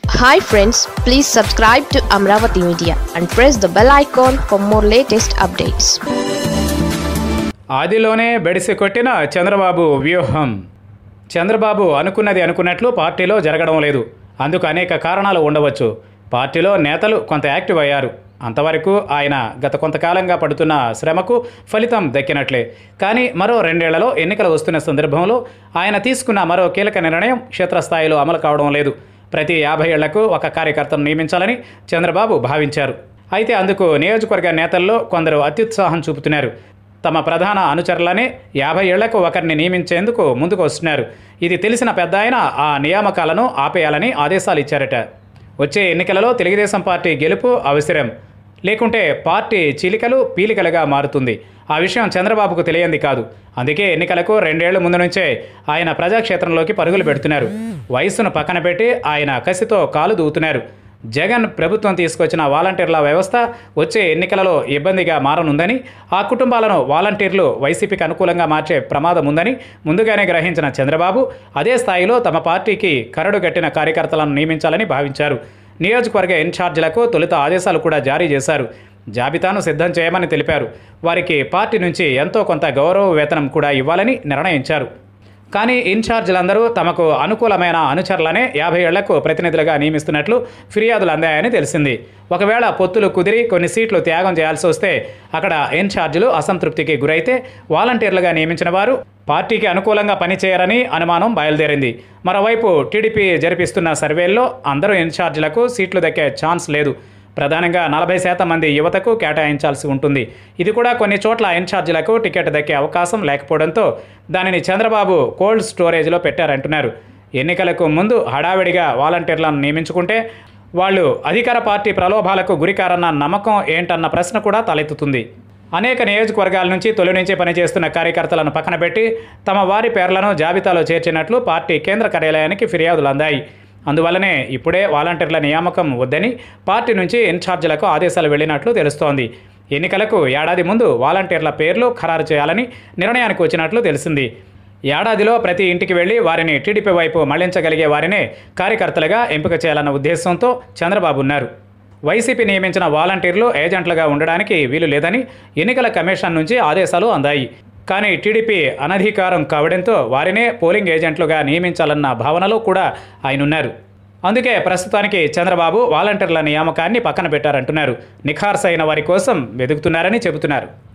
hi friends please subscribe to Amaravati media and press the bell icon for more latest updates ఆదిలోనే బెడిసి కొట్టిన చంద్రబాబు వ్యూహం చంద్రబాబు అనుకున్నది అనుకున్నట్లు పార్టీలో జరగడం లేదు అందుకు అనేక కారణాలు ఉండవచ్చు పార్టీలో నేతలు కొంత యాక్టివ్ అయ్యారు అంతవరకు ఆయన గత కొంతకాలంగా పడుతున్న శ్రమకు ఫలితం దక్కినట్లే కానీ మరో రెండేళ్లలో ఎన్నికలు వస్తున్న సందర్భంలో ఆయన తీసుకున్న మరో కీలక నిర్ణయం క్షేత్రస్థాయిలో అమలు కావడం లేదు ప్రతి యాభై ఏళ్లకు ఒక కార్యకర్తను నియమించాలని చంద్రబాబు భావించారు అయితే అందుకు నియోజకవర్గ నేతల్లో కొందరు అత్యుత్సాహం చూపుతున్నారు తమ ప్రధాన అనుచరులనే యాభై ఏళ్లకు ఒకరిని నియమించేందుకు ముందుకు వస్తున్నారు ఇది తెలిసిన పెద్ద ఆయన ఆ నియామకాలను ఆపేయాలని ఆదేశాలు ఇచ్చారట వచ్చే ఎన్నికలలో తెలుగుదేశం పార్టీ గెలుపు అవసరం లేకుంటే పార్టీ చీలికలు పీలికలుగా మారుతుంది ఆ విషయం చంద్రబాబుకు తెలియంది కాదు అందుకే ఎన్నికలకు రెండేళ్ల ముందు నుంచే ఆయన ప్రజాక్షేత్రంలోకి పరుగులు పెడుతున్నారు వయసును పక్కన పెట్టి ఆయన కసితో కాలు దూతున్నారు జగన్ ప్రభుత్వం తీసుకొచ్చిన వాలంటీర్ల వ్యవస్థ వచ్చే ఎన్నికలలో ఇబ్బందిగా మారనుందని ఆ కుటుంబాలను వాలంటీర్లు వైసీపీకి అనుకూలంగా మార్చే ప్రమాదం ఉందని ముందుగానే గ్రహించిన చంద్రబాబు అదే స్థాయిలో తమ పార్టీకి కరడు గట్టిన కార్యకర్తలను నియమించాలని భావించారు నియోజకవర్గ ఇన్ఛార్జీలకు తొలుత ఆదేశాలు కూడా జారీ చేశారు జాబితాను సిద్ధం చేయమని తెలిపారు వారికి పార్టీ నుంచి ఎంతో కొంత గౌరవ వేతనం కూడా ఇవ్వాలని నిర్ణయించారు కానీ ఇన్ఛార్జీలందరూ తమకు అనుకూలమైన అనుచరులనే యాభై ఏళ్లకు ప్రతినిధులుగా నియమిస్తున్నట్లు ఫిర్యాదులు అందాయని తెలిసింది ఒకవేళ పొత్తులు కుదిరి కొన్ని సీట్లు త్యాగం చేయాల్సి వస్తే అక్కడ ఇన్ఛార్జీలు అసంతృప్తికి గురైతే వాలంటీర్లుగా నియమించిన వారు పార్టీకి అనుకూలంగా పనిచేయరని అనుమానం బయలుదేరింది మరోవైపు టీడీపీ జరిపిస్తున్న సర్వేల్లో అందరూ ఇన్ఛార్జీలకు సీట్లు దక్కే ఛాన్స్ లేదు ప్రధానంగా నలభై శాతం మంది యువతకు కేటాయించాల్సి ఉంటుంది ఇది కూడా కొన్ని చోట్ల ఇన్ఛార్జీలకు టికెట్ దక్కే అవకాశం లేకపోవడంతో దానిని చంద్రబాబు కోల్డ్ స్టోరేజ్లో పెట్టారంటున్నారు ఎన్నికలకు ముందు హడావిడిగా వాలంటీర్లను నియమించుకుంటే వాళ్ళు అధికార పార్టీ ప్రలోభాలకు గురికారన్న నమ్మకం ఏంటన్న ప్రశ్న కూడా తలెత్తుతుంది అనేక నియోజకవర్గాల నుంచి తొలి నుంచి పనిచేస్తున్న కార్యకర్తలను పక్కన పెట్టి తమ వారి పేర్లను జాబితాలో చేర్చినట్లు పార్టీ కేంద్ర కార్యాలయానికి ఫిర్యాదులు అందాయి అందువల్లనే ఇప్పుడే వాలంటీర్ల నియామకం వద్దని పార్టీ నుంచి ఇన్ఛార్జీలకు ఆదేశాలు వెళ్ళినట్లు తెలుస్తోంది ఎన్నికలకు ఏడాది ముందు వాలంటీర్ల పేర్లు ఖరారు చేయాలని నిర్ణయానికి వచ్చినట్లు తెలిసింది ఏడాదిలో ప్రతి ఇంటికి వెళ్లి వారిని టీడీపీ వైపు మళ్లించగలిగే వారినే కార్యకర్తలుగా ఎంపిక చేయాలన్న ఉద్దేశంతో చంద్రబాబు ఉన్నారు వైసీపీ నియమించిన వాలంటీర్లు ఏజెంట్లుగా ఉండడానికి వీలు లేదని ఎన్నికల కమిషన్ నుంచి ఆదేశాలు అందాయి కానీ టీడీపీ అనధికారం కావడంతో వారినే పోలింగ్ ఏజెంట్లుగా నియమించాలన్న భావనలో కూడా ఆయన ఉన్నారు అందుకే ప్రస్తుతానికి చంద్రబాబు వాలంటీర్ల నియామకాన్ని పక్కన పెట్టారంటున్నారు నిఖార్సైన వారి కోసం వెతుకుతున్నారని చెబుతున్నారు